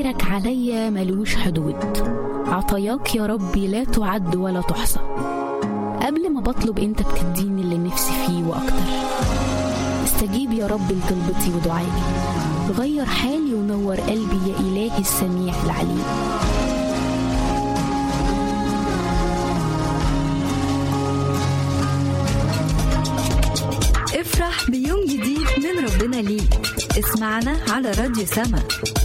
خيرك عليا ملوش حدود عطاياك يا ربي لا تعد ولا تحصى قبل ما بطلب انت بتديني اللي نفسي فيه واكتر استجيب يا رب لطلبتي ودعائي غير حالي ونور قلبي يا إلهي السميع العليم افرح بيوم جديد من ربنا ليك اسمعنا على راديو سما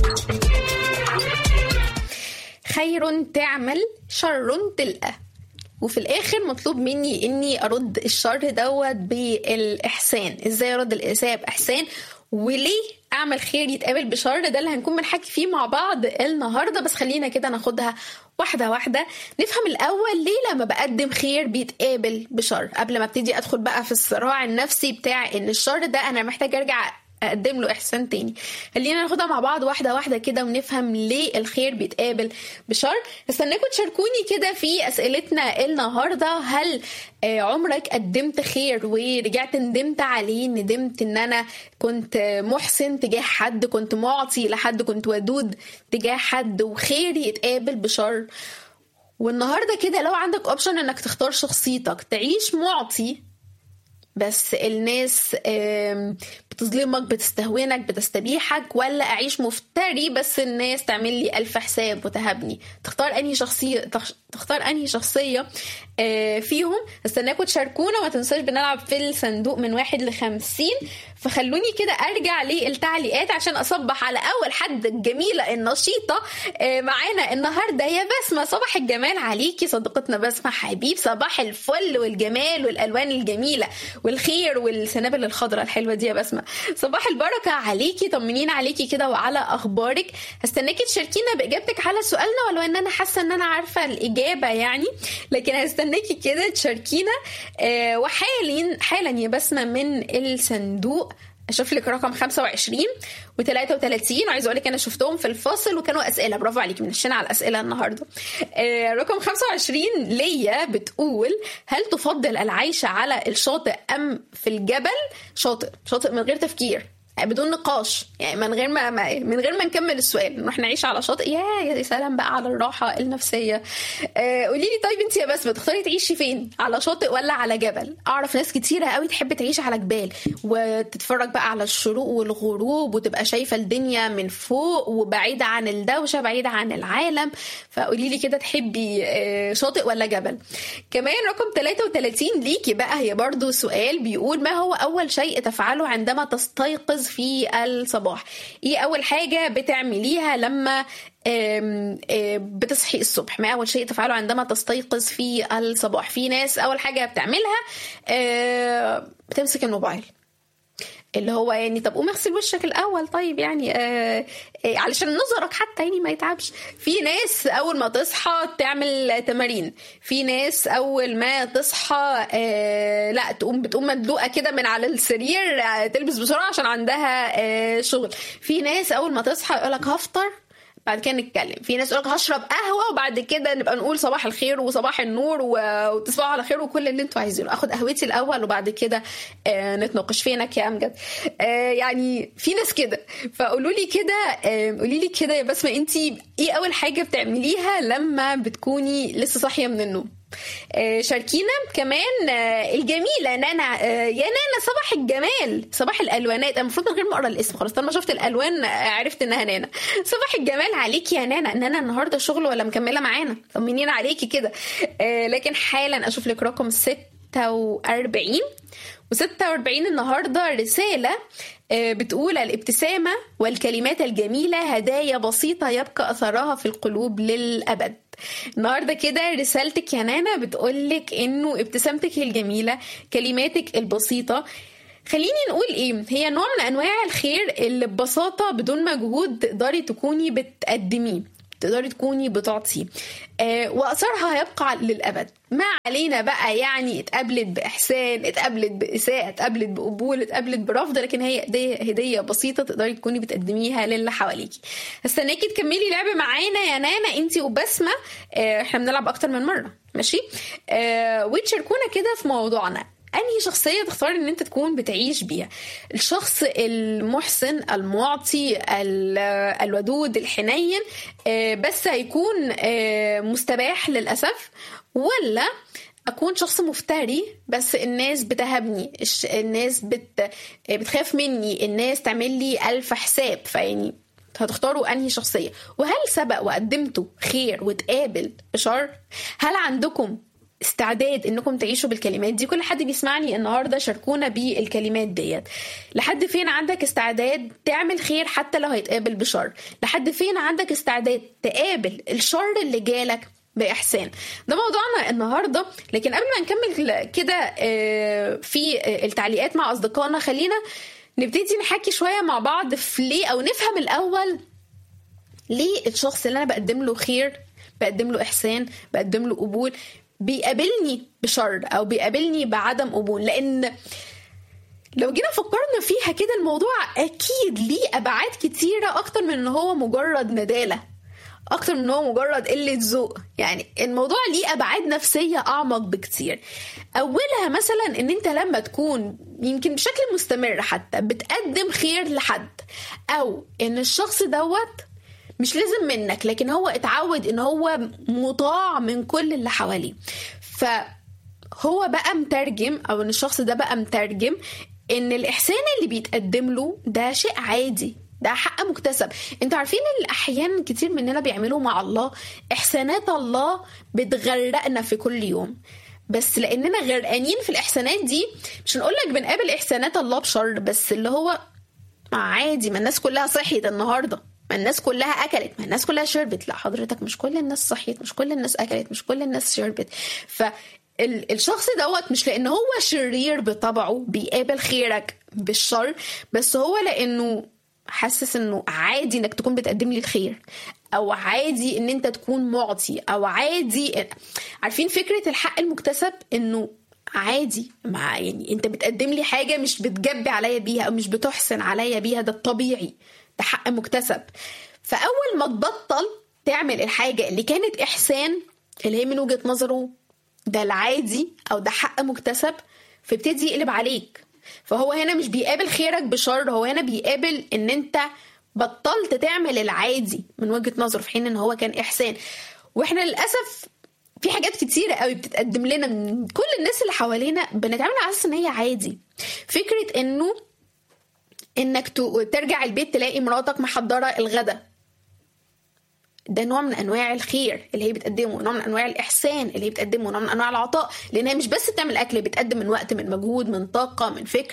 خير تعمل شر تلقى وفي الاخر مطلوب مني اني ارد الشر دوت بالاحسان ازاي ارد الاساءه باحسان وليه اعمل خير يتقابل بشر ده اللي هنكون بنحكي فيه مع بعض النهارده بس خلينا كده ناخدها واحده واحده نفهم الاول ليه لما بقدم خير بيتقابل بشر قبل ما ابتدي ادخل بقى في الصراع النفسي بتاع ان الشر ده انا محتاج ارجع اقدم له احسان تاني خلينا ناخدها مع بعض واحده واحده كده ونفهم ليه الخير بيتقابل بشر استناكم تشاركوني كده في اسئلتنا النهارده هل عمرك قدمت خير ورجعت ندمت عليه ندمت ان انا كنت محسن تجاه حد كنت معطي لحد كنت ودود تجاه حد وخير يتقابل بشر والنهارده كده لو عندك اوبشن انك تختار شخصيتك تعيش معطي بس الناس بتظلمك بتستهونك بتستبيحك ولا اعيش مفتري بس الناس تعمل لي الف حساب وتهبني تختار انهي شخصيه تختار انهي شخصيه فيهم استناكم تشاركونا وما تنساش بنلعب في الصندوق من واحد لخمسين فخلوني كده ارجع للتعليقات عشان اصبح على اول حد الجميله النشيطه معانا النهارده يا بسمه صباح الجمال عليكي صديقتنا بسمه حبيب صباح الفل والجمال والالوان الجميله والخير والسنابل الخضراء الحلوه دي يا بسمه صباح البركه عليكي طمنين عليكي كده وعلى اخبارك هستناكي تشاركينا باجابتك على سؤالنا ولو ان انا حاسه ان انا عارفه الاجابه يعني لكن هستناكي كده تشاركينا آه وحاليا حالا يا بسمه من الصندوق اشوف لك رقم 25 و33 وعايزه اقول لك انا شفتهم في الفاصل وكانوا اسئله برافو عليكي منشنا على الاسئله النهارده آه رقم 25 ليا بتقول هل تفضل العيش على الشاطئ ام في الجبل شاطئ شاطئ من غير تفكير بدون نقاش يعني من غير ما من غير ما نكمل السؤال نروح نعيش على شاطئ يا يا سلام بقى على الراحه النفسيه آه قولي لي طيب انت يا بس بتختاري تعيشي فين على شاطئ ولا على جبل اعرف ناس كتيره قوي تحب تعيش على جبال وتتفرج بقى على الشروق والغروب وتبقى شايفه الدنيا من فوق وبعيده عن الدوشه بعيده عن العالم فقولي لي كده تحبي آه شاطئ ولا جبل كمان رقم 33 ليكي بقى هي برضو سؤال بيقول ما هو اول شيء تفعله عندما تستيقظ في الصباح ايه اول حاجه بتعمليها لما بتصحي الصبح ما اول شيء تفعله عندما تستيقظ في الصباح في ناس اول حاجه بتعملها بتمسك الموبايل اللي هو يعني طب قوم اغسل وشك الاول طيب يعني آه علشان نظرك حتى يعني ما يتعبش في ناس اول ما تصحى تعمل تمارين في ناس اول ما تصحى آه لا تقوم بتقوم مدلوقه كده من على السرير آه تلبس بسرعه عشان عندها آه شغل في ناس اول ما تصحى يقول لك هفطر بعد كده نتكلم في ناس يقول لك هشرب قهوه وبعد كده نبقى نقول صباح الخير وصباح النور وتصبحوا على خير وكل اللي انتوا عايزينه اخد قهوتي الاول وبعد كده آه نتناقش فينك يا امجد آه يعني في ناس كده فقولوا لي كده آه قولي لي كده يا بسمه انت ايه اول حاجه بتعمليها لما بتكوني لسه صاحيه من النوم آه شاركينا كمان آه الجميلة نانا آه يا نانا صباح الجمال صباح الألوانات أنا المفروض من غير ما أقرأ الاسم خلاص طالما شفت الألوان عرفت إنها نانا صباح الجمال عليكي يا نانا نانا النهاردة شغل ولا مكملة معانا طمنينا عليكي كده لكن حالا أشوف لك رقم 46 و46 النهاردة رسالة بتقول الابتسامة والكلمات الجميلة هدايا بسيطة يبقى أثرها في القلوب للأبد النهارده كده رسالتك يا نانا بتقولك انه ابتسامتك الجميله كلماتك البسيطه خليني نقول ايه هي نوع من انواع الخير اللي ببساطه بدون مجهود تقدري تكوني بتقدميه تقدري تكوني بتعطيه آه واثرها هيبقى للابد ما علينا بقى يعني اتقابلت باحسان اتقابلت باساءه اتقابلت بقبول اتقابلت برفض لكن هي هديه هديه بسيطه تقدري تكوني بتقدميها للي حواليكي استناكي تكملي لعب معانا يا نانا انت وبسمه آه احنا بنلعب اكتر من مره ماشي آه وتشاركونا كده في موضوعنا انهي شخصيه تختار ان انت تكون بتعيش بيها الشخص المحسن المعطي ال- الودود الحنين آه، بس هيكون آه، مستباح للاسف ولا اكون شخص مفتري بس الناس بتهابني الش- الناس بت... بتخاف مني الناس تعمل لي الف حساب فيعني هتختاروا انهي شخصيه وهل سبق وقدمتوا خير وتقابل بشر هل عندكم استعداد انكم تعيشوا بالكلمات دي كل حد بيسمعني النهارده شاركونا بالكلمات ديت لحد فين عندك استعداد تعمل خير حتى لو هيتقابل بشر لحد فين عندك استعداد تقابل الشر اللي جالك باحسان ده موضوعنا النهارده لكن قبل ما نكمل كده آه، في آه، التعليقات مع اصدقائنا خلينا نبتدي نحكي شويه مع بعض في ليه او نفهم الاول ليه الشخص اللي انا بقدم له خير بقدم له احسان بقدم له قبول بيقابلني بشر او بيقابلني بعدم قبول لان لو جينا فكرنا فيها كده الموضوع اكيد ليه ابعاد كتيره اكتر من ان هو مجرد نداله اكتر من ان هو مجرد قله ذوق يعني الموضوع ليه ابعاد نفسيه اعمق بكتير اولها مثلا ان انت لما تكون يمكن بشكل مستمر حتى بتقدم خير لحد او ان الشخص دوت مش لازم منك لكن هو اتعود ان هو مطاع من كل اللي حواليه فهو بقى مترجم او ان الشخص ده بقى مترجم ان الاحسان اللي بيتقدم له ده شيء عادي ده حق مكتسب انتوا عارفين ان الاحيان كتير مننا بيعملوا مع الله احسانات الله بتغرقنا في كل يوم بس لاننا غرقانين في الاحسانات دي مش هنقول لك بنقابل احسانات الله بشر بس اللي هو ما عادي ما الناس كلها صحيت النهارده ما الناس كلها اكلت ما الناس كلها شربت لا حضرتك مش كل الناس صحيت مش كل الناس اكلت مش كل الناس شربت ف ال- الشخص دوت مش لان هو شرير بطبعه بيقابل خيرك بالشر بس هو لانه حاسس انه عادي انك تكون بتقدم لي الخير او عادي ان انت تكون معطي او عادي عارفين فكره الحق المكتسب انه عادي مع يعني انت بتقدم لي حاجه مش بتجبي عليا بيها او مش بتحسن عليا بيها ده الطبيعي ده حق مكتسب فاول ما تبطل تعمل الحاجه اللي كانت احسان اللي هي من وجهه نظره ده العادي او ده حق مكتسب فابتدي يقلب عليك فهو هنا مش بيقابل خيرك بشر هو هنا بيقابل ان انت بطلت تعمل العادي من وجهه نظره في حين ان هو كان احسان واحنا للاسف في حاجات كتيرة قوي بتتقدم لنا من كل الناس اللي حوالينا بنتعامل على اساس ان هي عادي فكرة انه انك تو- ترجع البيت تلاقي مراتك محضرة الغدا ده نوع من انواع الخير اللي هي بتقدمه نوع من انواع الاحسان اللي هي بتقدمه نوع من انواع العطاء لان هي مش بس بتعمل اكل هي بتقدم من وقت من مجهود من طاقه من فكر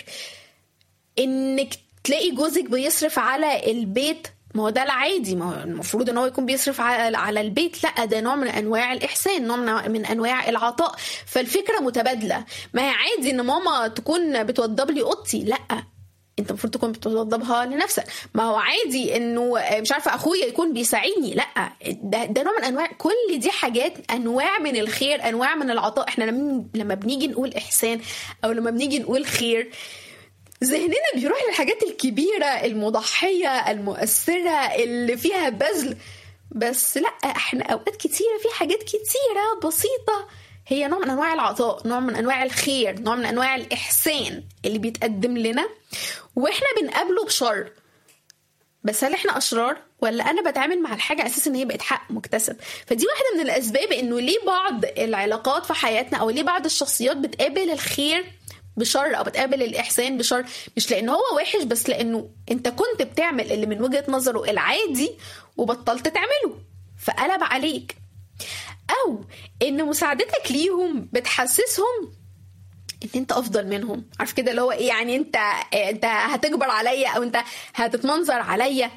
انك تلاقي جوزك بيصرف على البيت ما هو ده العادي ما هو المفروض ان هو يكون بيصرف على على البيت لا ده نوع من انواع الاحسان نوع من- من انواع العطاء فالفكره متبادله ما هي عادي ان ماما تكون بتوضب لي اوضتي لا انت المفروض تكون بتوضبها لنفسك ما هو عادي انه مش عارفه اخويا يكون بيساعدني لا ده, ده نوع من انواع كل دي حاجات انواع من الخير انواع من العطاء احنا لما لما بنيجي نقول احسان او لما بنيجي نقول خير ذهننا بيروح للحاجات الكبيرة المضحية المؤثرة اللي فيها بذل بس لا احنا اوقات كتيرة في حاجات كتيرة بسيطة هي نوع من انواع العطاء نوع من انواع الخير نوع من انواع الاحسان اللي بيتقدم لنا واحنا بنقابله بشر بس هل احنا اشرار ولا انا بتعامل مع الحاجه على اساس ان هي بقت حق مكتسب فدي واحده من الاسباب انه ليه بعض العلاقات في حياتنا او ليه بعض الشخصيات بتقابل الخير بشر او بتقابل الاحسان بشر مش لان هو وحش بس لانه انت كنت بتعمل اللي من وجهه نظره العادي وبطلت تعمله فقلب عليك او ان مساعدتك ليهم بتحسسهم ان انت افضل منهم عارف كده اللي هو ايه يعني انت انت هتكبر عليا او انت هتتمنظر عليا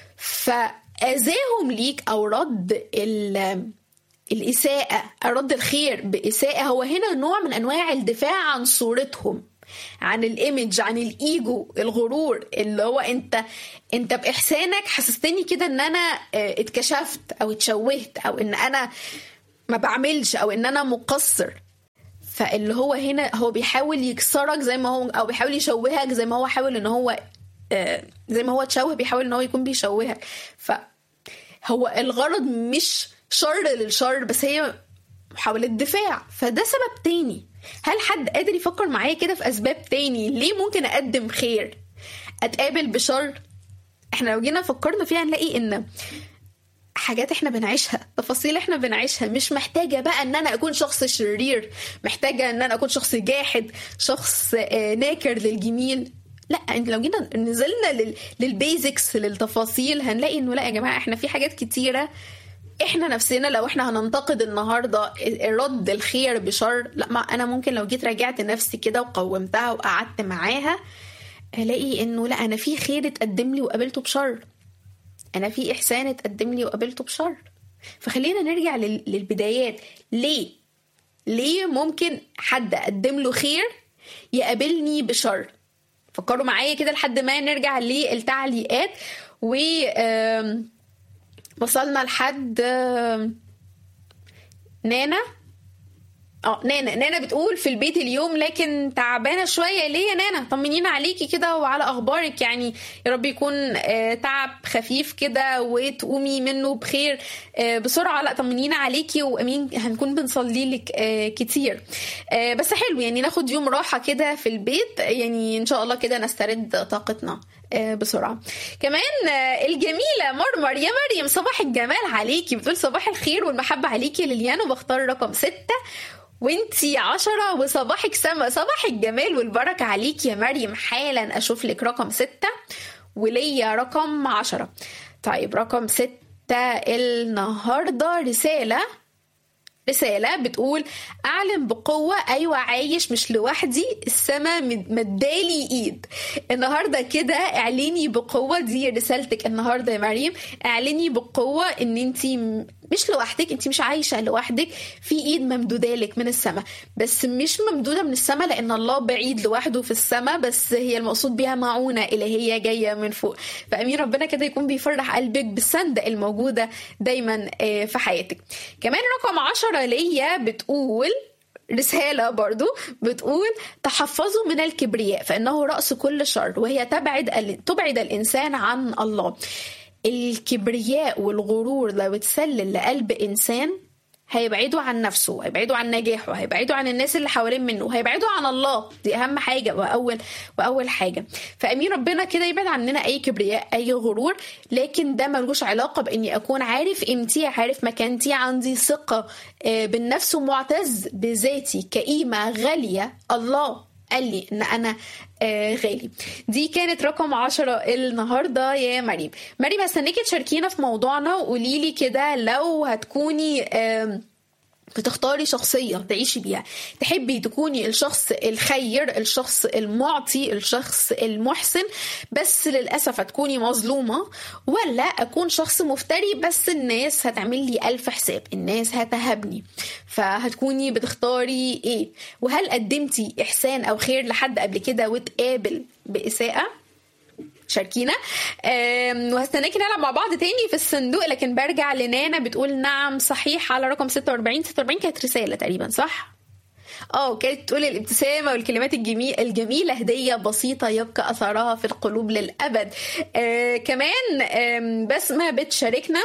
فاذاهم ليك او رد ال الإساءة رد الخير بإساءة هو هنا نوع من أنواع الدفاع عن صورتهم عن الايمج عن الايجو الغرور اللي هو انت انت باحسانك حسستني كده ان انا اه، اتكشفت او اتشوهت او ان انا ما بعملش او ان انا مقصر فاللي هو هنا هو بيحاول يكسرك زي ما هو او بيحاول يشوهك زي ما هو حاول ان هو آه، زي ما هو اتشوه بيحاول ان هو يكون بيشوهك فهو الغرض مش شر للشر بس هي محاولة دفاع فده سبب تاني هل حد قادر يفكر معايا كده في اسباب تاني ليه ممكن اقدم خير اتقابل بشر احنا لو جينا فكرنا فيها هنلاقي ان حاجات احنا بنعيشها تفاصيل احنا بنعيشها مش محتاجه بقى ان انا اكون شخص شرير محتاجه ان انا اكون شخص جاحد شخص آه، ناكر للجميل لا انت لو جينا نزلنا لل... للبيزكس للتفاصيل هنلاقي انه لا يا جماعه احنا في حاجات كتيره احنا نفسنا لو احنا هننتقد النهارده رد الخير بشر لا ما انا ممكن لو جيت راجعت نفسي كده وقومتها وقعدت معاها الاقي انه لا انا في خير اتقدم لي وقابلته بشر انا في احسان اتقدم لي وقابلته بشر فخلينا نرجع لل- للبدايات ليه ليه ممكن حد اقدم له خير يقابلني بشر فكروا معايا كده لحد ما نرجع للتعليقات و آم، وصلنا لحد آم، نانا اه نانا نانا بتقول في البيت اليوم لكن تعبانه شويه ليه يا نانا طمنينا عليكي كده وعلى اخبارك يعني يا رب يكون آه، تعب خفيف كده وتقومي منه بخير آه، بسرعه لا طمنينا عليكي وامين هنكون بنصلي لك آه، كتير آه، بس حلو يعني ناخد يوم راحه كده في البيت يعني ان شاء الله كده نسترد طاقتنا آه، بسرعه كمان آه، الجميله مرمر يا مريم صباح الجمال عليكي بتقول صباح الخير والمحبه عليكي يا ليليان وبختار رقم ستة وانتي عشرة وصباحك سما صباح الجمال والبركة عليك يا مريم حالا اشوف لك رقم ستة وليا رقم عشرة طيب رقم ستة النهاردة رسالة رسالة بتقول أعلن بقوة أيوة عايش مش لوحدي السما مد- مدالي إيد النهاردة كده اعلني بقوة دي رسالتك النهاردة يا مريم اعلني بقوة إن انتي م- مش لوحدك انتي مش عايشة لوحدك في إيد ممدودة لك من السما بس مش ممدودة من السما لأن الله بعيد لوحده في السما بس هي المقصود بيها معونة إلهية جاية من فوق فأمين ربنا كده يكون بيفرح قلبك بالسندة الموجودة دايما آه، في حياتك كمان رقم عشرة ليا بتقول رسالة برضو بتقول تحفظوا من الكبرياء فإنه رأس كل شر وهي تبعد ال- تبعد الإنسان عن الله الكبرياء والغرور لو اتسلل لقلب إنسان هيبعدوا عن نفسه هيبعدوا عن نجاحه هيبعدوا عن الناس اللي حوالين منه هيبعدوا عن الله دي اهم حاجه واول واول حاجه فامين ربنا كده يبعد عننا اي كبرياء اي غرور لكن ده ملوش علاقه باني اكون عارف قيمتي عارف مكانتي عندي ثقه آه، بالنفس ومعتز بذاتي كقيمه غاليه الله قال لي ان انا آه غالي دي كانت رقم عشرة النهاردة يا مريم مريم هستناكي تشاركينا في موضوعنا وقولي لي كده لو هتكوني آم بتختاري شخصية تعيشي بيها تحبي تكوني الشخص الخير الشخص المعطي الشخص المحسن بس للأسف هتكوني مظلومة ولا أكون شخص مفتري بس الناس هتعمل لي ألف حساب الناس هتهبني فهتكوني بتختاري إيه وهل قدمتي إحسان أو خير لحد قبل كده وتقابل بإساءة شاركينا آم، وهستناكي نلعب مع بعض تاني في الصندوق لكن برجع لنانا بتقول نعم صحيح على رقم 46 46 كانت رسالة تقريبا صح؟ اه كانت تقول الابتسامة والكلمات الجميلة الجميلة هدية بسيطة يبقى أثرها في القلوب للأبد آه كمان آم، بسمة بتشاركنا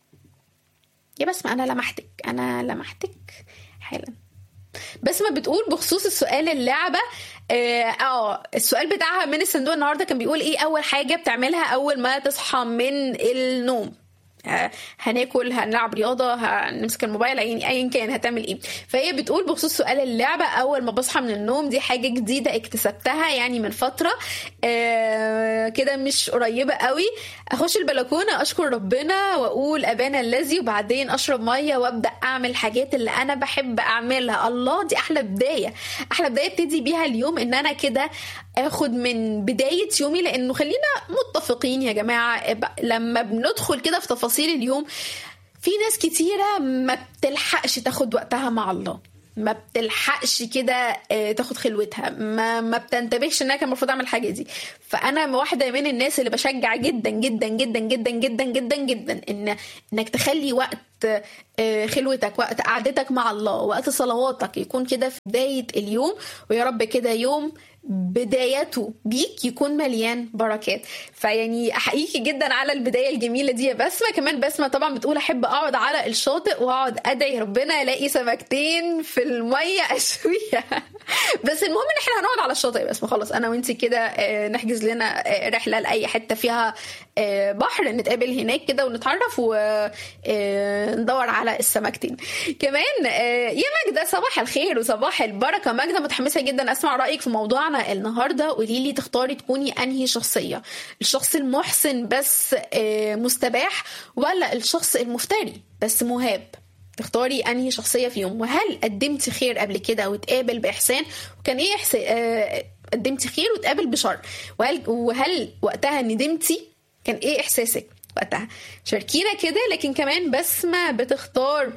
يا بسمة أنا لمحتك أنا لمحتك حالا بسمة بتقول بخصوص السؤال اللعبة اه آه، السؤال بتاعها من الصندوق النهارده كان بيقول ايه اول حاجة بتعملها اول ما تصحى من النوم آه، هناكل هنلعب رياضه هنمسك الموبايل يعني ايا كان هتعمل ايه فهي بتقول بخصوص سؤال اللعبه اول ما بصحى من النوم دي حاجه جديده اكتسبتها يعني من فتره آه كده مش قريبه قوي اخش البلكونه اشكر ربنا واقول ابانا الذي وبعدين اشرب ميه وابدا اعمل الحاجات اللي انا بحب اعملها الله دي احلى بدايه احلى بدايه ابتدي بيها اليوم ان انا كده اخد من بدايه يومي لانه خلينا متفقين يا جماعه ب- لما بندخل كده في تفاصيل اليوم في ناس كتيره ما بتلحقش تاخد وقتها مع الله ما بتلحقش كده آه، تاخد خلوتها ما ما بتنتبهش انها كان المفروض اعمل الحاجه دي فانا واحده من الناس اللي بشجع جدا جدا جدا جدا جدا جدا جدا ان انك تخلي وقت آه، خلوتك وقت قعدتك مع الله وقت صلواتك يكون كده في بداية اليوم ويا رب كده يوم بدايته بيك يكون مليان بركات فيعني احييكي جدا على البدايه الجميله دي يا بسمه كمان بسمه طبعا بتقول احب اقعد على الشاطئ واقعد ادعي ربنا الاقي سمكتين في الميه اشويها بس المهم ان احنا هنقعد على الشاطئ بس خلاص انا وانت كده آه، نحجز لنا آه، رحله لاي حته فيها آه، بحر نتقابل هناك كده ونتعرف وندور على السمكتين كمان آه، يا ماجده صباح الخير وصباح البركه ماجده متحمسه جدا اسمع رايك في موضوعنا النهارده قولي لي تختاري تكوني انهي شخصيه الشخص المحسن بس آه، مستباح ولا الشخص المفتري بس مهاب تختاري انهي شخصيه فيهم وهل قدمتي خير قبل كده وتقابل باحسان وكان ايه إحسان آه، قدمتي خير وتقابل بشر وهل وهل وقتها ندمتي كان ايه احساسك وقتها شاركينا كده لكن كمان بسمة بتختار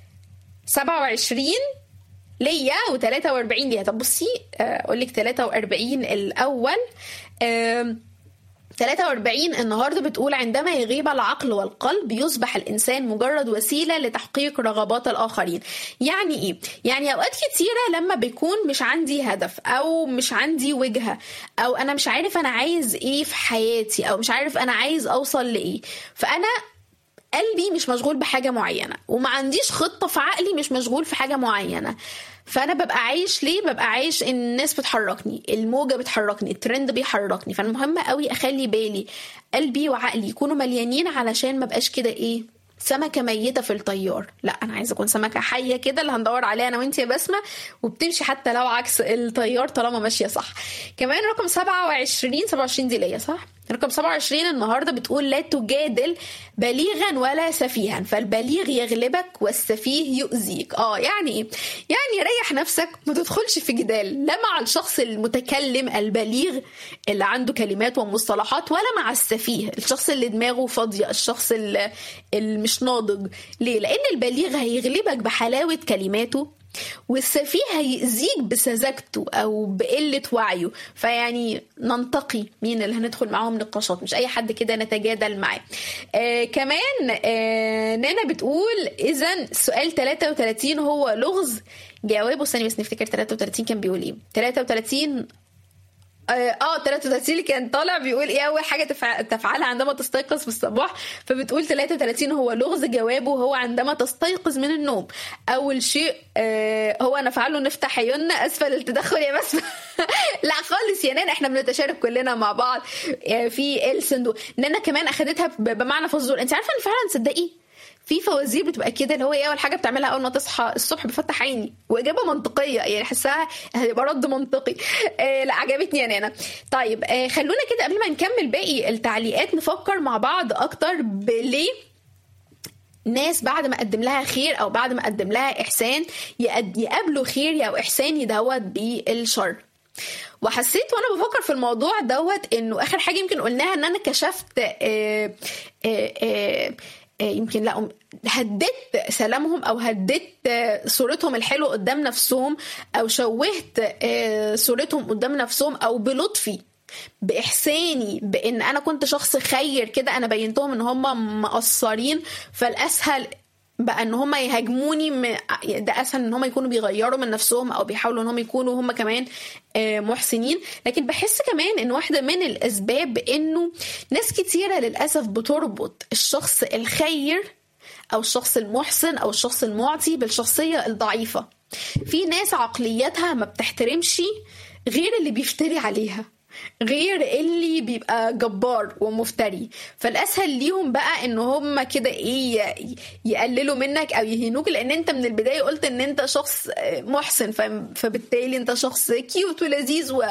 27 ليا و43 ليها طب بصي آه، اقول لك 43 الاول آم، 43 النهارده بتقول عندما يغيب العقل والقلب يصبح الانسان مجرد وسيله لتحقيق رغبات الاخرين يعني ايه يعني اوقات كتيره لما بيكون مش عندي هدف او مش عندي وجهه او انا مش عارف انا عايز ايه في حياتي او مش عارف انا عايز اوصل لايه فانا قلبي مش مشغول بحاجه معينه وما عنديش خطه في عقلي مش مشغول في حاجه معينه فانا ببقى عايش ليه ببقى عايش ان الناس بتحركني الموجه بتحركني الترند بيحركني فانا مهم قوي اخلي بالي قلبي وعقلي يكونوا مليانين علشان ما بقاش كده ايه سمكه ميته في الطيار لا انا عايزه اكون سمكه حيه كده اللي هندور عليها انا وانت يا بسمه وبتمشي حتى لو عكس الطيار طالما ماشيه صح كمان رقم 27 27 دي ليا صح رقم 27 النهارده بتقول لا تجادل بليغا ولا سفيها فالبليغ يغلبك والسفيه يؤذيك اه يعني ايه يعني ريح نفسك ما تدخلش في جدال لا مع الشخص المتكلم البليغ اللي عنده كلمات ومصطلحات ولا مع السفيه الشخص اللي دماغه فاضيه الشخص اللي اللي مش ناضج ليه لان البليغ هيغلبك بحلاوه كلماته والسفيه هيأذيك بسذاجته او بقله وعيه فيعني ننتقي مين اللي هندخل معاهم نقاشات مش اي حد كده نتجادل معاه آه كمان آه نانا بتقول اذا سؤال 33 هو لغز جوابه استني بس نفتكر 33 كان بيقول ايه 33 اه 33 اللي كان طالع بيقول ايه اول حاجه تفع... تفعلها عندما تستيقظ في الصباح فبتقول 33 هو لغز جوابه هو عندما تستيقظ من النوم اول شيء آه هو نفعله نفتح عيوننا اسفل التدخل يا بسمه لا خالص يا نانا احنا بنتشارك كلنا مع بعض آه، في الصندوق نانا كمان اخدتها ب- بمعنى فزور انت عارفه ان فعلا تصدقي في فوازير بتبقى كده اللي هو ايه اول حاجه بتعملها اول ما تصحى الصبح بفتح عيني واجابه منطقيه يعني حاساها هيبقى رد منطقي آه لا عجبتني يا نانا طيب آه خلونا كده قبل ما نكمل باقي التعليقات نفكر مع بعض اكتر بليه ناس بعد ما قدم لها خير او بعد ما قدم لها احسان يقد- يقابلوا خير او احسان يدوت بالشر وحسيت وانا بفكر في الموضوع دوت انه اخر حاجه يمكن قلناها ان انا كشفت آه، آه، آه، آه، يمكن لا هديت سلامهم او هديت آه، صورتهم الحلوه قدام نفسهم او شوهت آه، صورتهم قدام نفسهم او بلطفي باحساني بان انا كنت شخص خير كده انا بينتهم ان هم مقصرين فالاسهل بقى ان هم يهاجموني م- ده اسهل ان هم يكونوا بيغيروا من نفسهم او بيحاولوا ان هم يكونوا هم كمان آه، محسنين لكن بحس كمان ان واحده من الاسباب انه ناس كتيره للاسف بتربط الشخص الخير او الشخص المحسن او الشخص المعطي بالشخصيه الضعيفه في ناس عقليتها ما بتحترمش غير اللي بيفتري عليها غير اللي بيبقى جبار ومفتري فالاسهل ليهم بقى ان هم كده ايه ي- يقللوا منك او يهينوك لان انت من البدايه قلت ان انت شخص آه، محسن ف- فبالتالي انت شخص كيوت ولذيذ و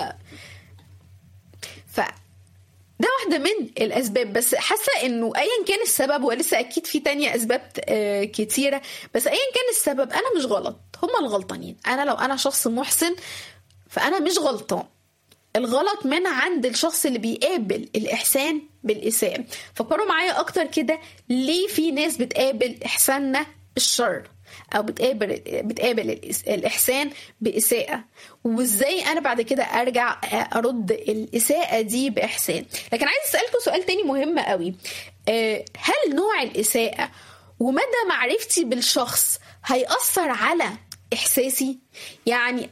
ف ده واحدة من الأسباب بس حاسة إنه أيا كان السبب ولسه أكيد في تانية أسباب آه، كتيرة بس أيا كان السبب أنا مش غلط هما الغلطانين أنا لو أنا شخص محسن فأنا مش غلطان الغلط من عند الشخص اللي بيقابل الإحسان بالإساءة فكروا معايا أكتر كده ليه في ناس بتقابل إحساننا بالشر او بتقابل بتقابل الإس- الاحسان باساءه وازاي انا بعد كده ارجع ارد الاساءه دي باحسان لكن عايز اسالكم سؤال تاني مهم قوي آه، هل نوع الاساءه ومدى معرفتي بالشخص هيأثر على إحساسي يعني